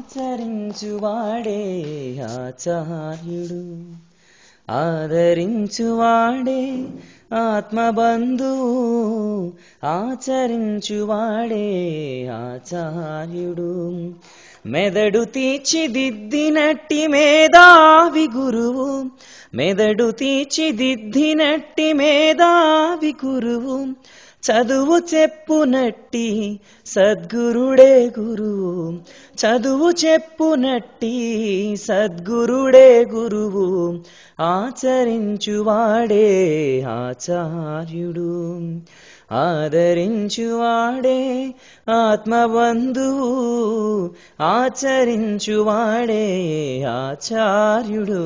ఆచరించువాడే ఆచార్యుడు ఆదరించువాడే ఆత్మబంధువు ఆచరించువాడే ఆచార్యుడు మెదడు తీర్చిదిద్దినట్టి మేధావి గురువు మెదడు తీర్చిదిద్దినట్టి మేధావి గురువు చదువు చెప్పునట్టి సద్గురుడే గురువు చదువు చెప్పునట్టి సద్గురుడే గురువు ఆచరించువాడే ఆచార్యుడు ఆదరించువాడే ఆత్మబంధువు ఆచరించువాడే ఆచార్యుడు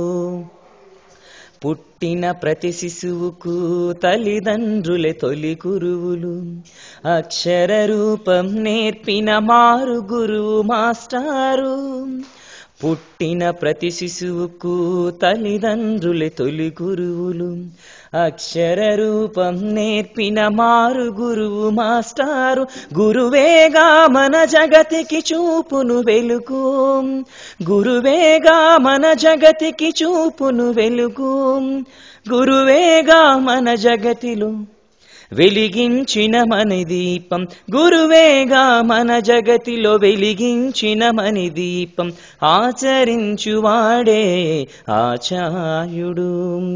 పుట్టిన ప్రతి శిశువుకు తల్లిదండ్రులే తొలి గురువులు అక్షర రూపం నేర్పిన మారు గురువు మాస్టారు పుట్టిన ప్రతి శిశువుకు తల్లిదండ్రులే తొలి గురువులు అక్షర రూపం నేర్పిన మారు గురువు మాస్టారు గురువేగా మన జగతికి చూపును వెలుగు గురువేగా మన జగతికి చూపును వెలుగు గురువేగా మన జగతిలో వెలిగించిన మని దీపం గురువేగా మన జగతిలో వెలిగించిన మని దీపం ఆచరించువాడే ఆచార్యుడు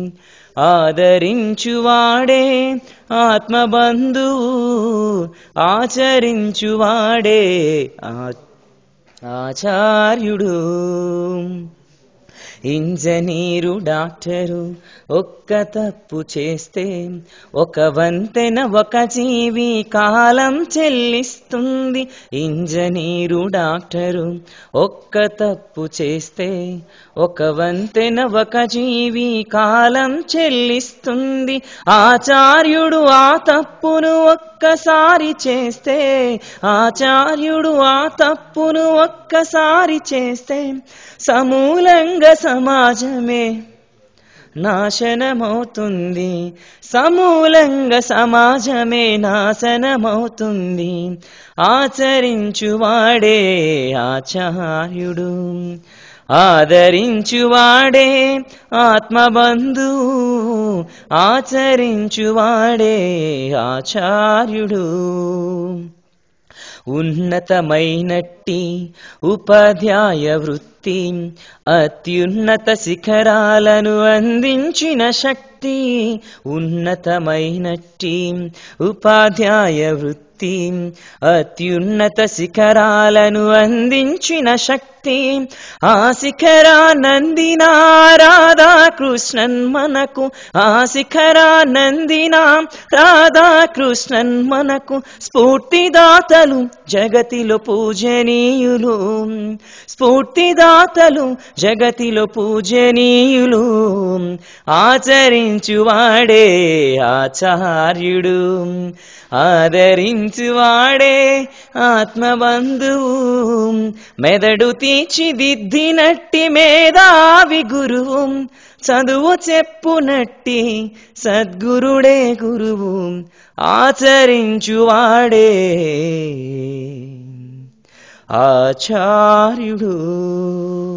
ఆదరించువాడే ఆత్మబంధువు ఆచరించువాడే ఆ- ఆచార్యుడు ఇంజనీరు డాక్టరు ఒక్క తప్పు చేస్తే ఒక వంతెన ఒక జీవి కాలం చెల్లిస్తుంది ఇంజనీరు డాక్టరు ఒక్క తప్పు చేస్తే ఒక వంతెన ఒక జీవి కాలం చెల్లిస్తుంది ఆచార్యుడు ఆ తప్పును ఒక్కసారి చేస్తే ఆచార్యుడు ఆ తప్పును ఒక్కసారి చేస్తే సమూలంగా సమాజమే నాశనమవుతుంది సమూలంగా సమాజమే నాశనమవుతుంది ఆచరించువాడే ఆచార్యుడు ఆదరించువాడే ఆత్మబంధువు ఆచరించువాడే ఆచార్యుడు ఉన్నతమైనట్టి ఉపాధ్యాయ వృత్తి అత్యున్నత శిఖరాలను అందించిన శక్తి ఉన్నతమైనట్టి ఉపాధ్యాయ వృత్తి అత్యున్నత శిఖరాలను అందించిన శక్తి ఆ శిఖరానందిన రాధాకృష్ణన్ మనకు ఆ శిఖరానందిన రాధాకృష్ణన్ మనకు స్ఫూర్తిదాతలు జగతిలో పూజనీయులు స్ఫూర్తిదాతలు జగతిలో పూజనీయులు ఆచరించువాడే ఆచార్యుడు ఆదరించువాడే ఆత్మబంధువు మెదడు తీర్చిదిద్దినట్టి మేధావి గురువు చదువు చెప్పునట్టి సద్గురుడే గురువు ఆచరించువాడే ఆచార్యుడు